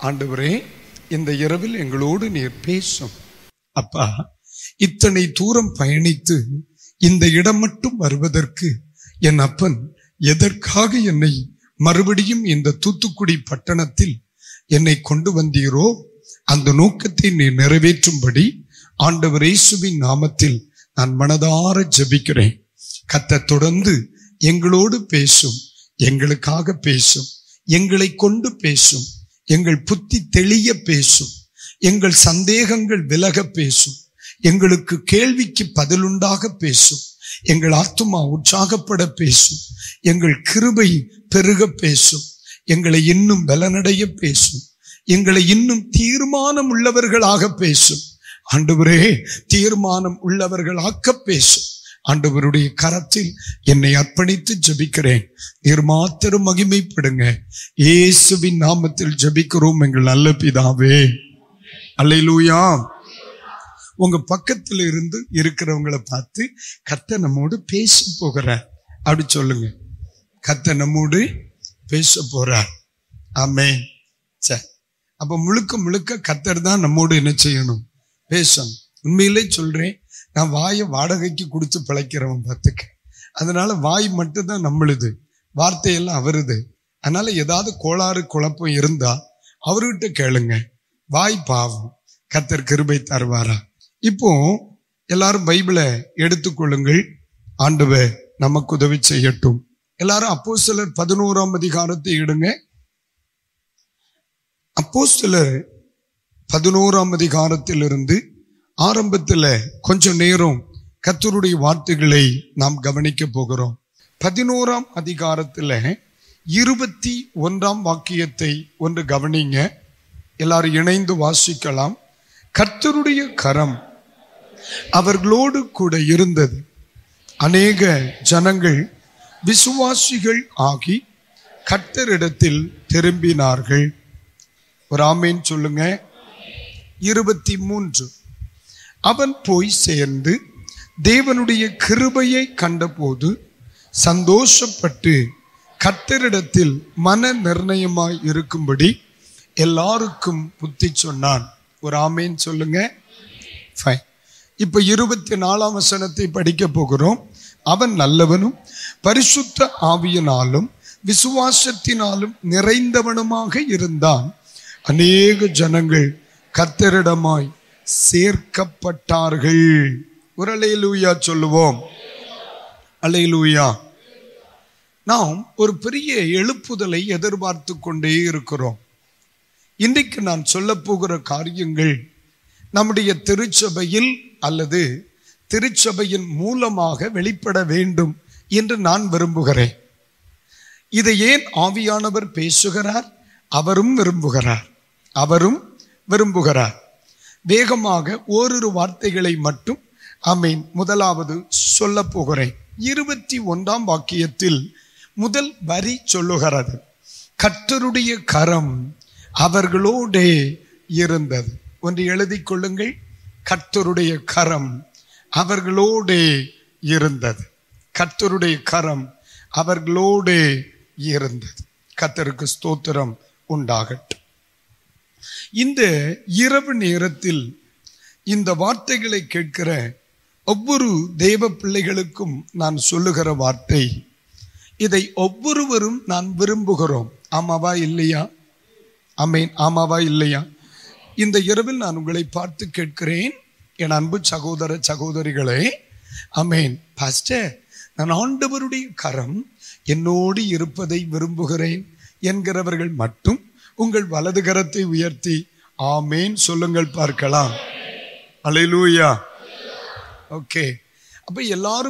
ஆண்டவரே இந்த இரவில் எங்களோடு நீர் பேசும் அப்பா இத்தனை தூரம் பயணித்து இந்த இடம் மட்டும் வருவதற்கு என் அப்பன் எதற்காக என்னை மறுபடியும் இந்த தூத்துக்குடி பட்டணத்தில் என்னை கொண்டு வந்தீரோ அந்த நோக்கத்தை நீ நிறைவேற்றும்படி ஆண்டவர் இயேசுவின் நாமத்தில் நான் மனதார ஜெபிக்கிறேன் கத்த தொடர்ந்து எங்களோடு பேசும் எங்களுக்காக பேசும் எங்களை கொண்டு பேசும் எங்கள் புத்தி தெளிய பேசும் எங்கள் சந்தேகங்கள் விலக பேசும் எங்களுக்கு கேள்விக்கு பதிலுண்டாக பேசும் எங்கள் ஆத்துமா உற்சாகப்பட பேசும் எங்கள் கிருபை பெருக பேசும் எங்களை இன்னும் பலனடைய பேசும் எங்களை இன்னும் தீர்மானம் உள்ளவர்களாக பேசும் ஆண்டவரே தீர்மானம் உள்ளவர்களாக்க பேசும் ஆண்டவருடைய கரத்தில் என்னை அர்ப்பணித்து ஜெபிக்கிறேன் நீர் மாத்திரம் மகிமைப்படுங்க இயேசுவின் நாமத்தில் ஜெபிக்கிறோம் எங்கள் நல்ல பிதாவே அல்லேலூயா உங்க பக்கத்துல இருந்து இருக்கிறவங்கள பார்த்து கத்த நம்மோடு பேச போகிறார் அப்படி சொல்லுங்க கத்த நம்மோடு பேச போறார் ஆமே சரி அப்ப முழுக்க முழுக்க கத்தர் தான் நம்மோடு என்ன செய்யணும் பேசணும் உண்மையிலே சொல்றேன் நான் வாயை வாடகைக்கு கொடுத்து பிழைக்கிறவன் பார்த்துக்க அதனால வாய் மட்டும்தான் நம்மளுது வார்த்தையெல்லாம் அவருது அதனால ஏதாவது கோளாறு குழப்பம் இருந்தா அவர்கிட்ட கேளுங்க வாய் பாவம் கத்தர் கிருபை தருவாரா இப்போ எல்லாரும் பைபிளை எடுத்துக்கொள்ளுங்கள் ஆண்டவர் நமக்கு உதவி செய்யட்டும் எல்லாரும் அப்போ சிலர் பதினோராம் அதிகாரத்தை எடுங்க அப்போ சிலர் பதினோராம் அதிகாரத்திலிருந்து ஆரம்பத்தில் கொஞ்ச நேரம் கத்தருடைய வார்த்தைகளை நாம் கவனிக்க போகிறோம் பதினோராம் அதிகாரத்தில் இருபத்தி ஒன்றாம் வாக்கியத்தை ஒன்று கவனிங்க எல்லாரும் இணைந்து வாசிக்கலாம் கர்த்தருடைய கரம் அவர்களோடு கூட இருந்தது அநேக ஜனங்கள் விசுவாசிகள் ஆகி கர்த்தரிடத்தில் திரும்பினார்கள் ஒரு ஆமேன் சொல்லுங்க இருபத்தி மூன்று அவன் போய் சேர்ந்து தேவனுடைய கிருபையை கண்டபோது சந்தோஷப்பட்டு கர்த்தரிடத்தில் மன நிர்ணயமாய் இருக்கும்படி எல்லாருக்கும் புத்தி சொன்னான் ஒரு ஆமேன் சொல்லுங்க ஃபைன் இப்ப இருபத்தி நாலாம் வசனத்தை படிக்க போகிறோம் அவன் நல்லவனும் பரிசுத்த ஆவியினாலும் விசுவாசத்தினாலும் நிறைந்தவனுமாக இருந்தான் அநேக ஜனங்கள் கத்தரிடமாய் சேர்க்கப்பட்டார்கள் ஒரு அலையிலூயா சொல்லுவோம் அலையிலூயா நாம் ஒரு பெரிய எழுப்புதலை எதிர்பார்த்து கொண்டே இருக்கிறோம் இன்றைக்கு நான் சொல்ல போகிற காரியங்கள் நம்முடைய திருச்சபையில் அல்லது திருச்சபையின் மூலமாக வெளிப்பட வேண்டும் என்று நான் விரும்புகிறேன் இதை ஏன் ஆவியானவர் பேசுகிறார் அவரும் விரும்புகிறார் அவரும் விரும்புகிறார் வேகமாக ஓரிரு வார்த்தைகளை மட்டும் அமீன் முதலாவது சொல்ல போகிறேன் இருபத்தி ஒன்றாம் வாக்கியத்தில் முதல் வரி சொல்லுகிறது கர்த்தருடைய கரம் அவர்களோடே இருந்தது ஒன்று எழுதிக் கொள்ளுங்கள் கர்த்தருடைய கரம் அவர்களோடே இருந்தது கர்த்தருடைய கரம் அவர்களோடே இருந்தது கர்த்தருக்கு ஸ்தோத்திரம் உண்டாகட்டும் இந்த இரவு நேரத்தில் இந்த வார்த்தைகளை கேட்கிற ஒவ்வொரு தேவ பிள்ளைகளுக்கும் நான் சொல்லுகிற வார்த்தை இதை ஒவ்வொருவரும் நான் விரும்புகிறோம் ஆமாவா இல்லையா அமேன் ஆமாவா இல்லையா இந்த இரவில் நான் உங்களை பார்த்து கேட்கிறேன் என் அன்பு சகோதர சகோதரிகளே அமேன் பாஸ்டர் நான் ஆண்டவருடைய கரம் என்னோடு இருப்பதை விரும்புகிறேன் என்கிறவர்கள் மட்டும் உங்கள் வலது கரத்தை உயர்த்தி ஆமேன் சொல்லுங்கள் பார்க்கலாம் அலையிலூயா ஓகே அப்ப எல்லாரும்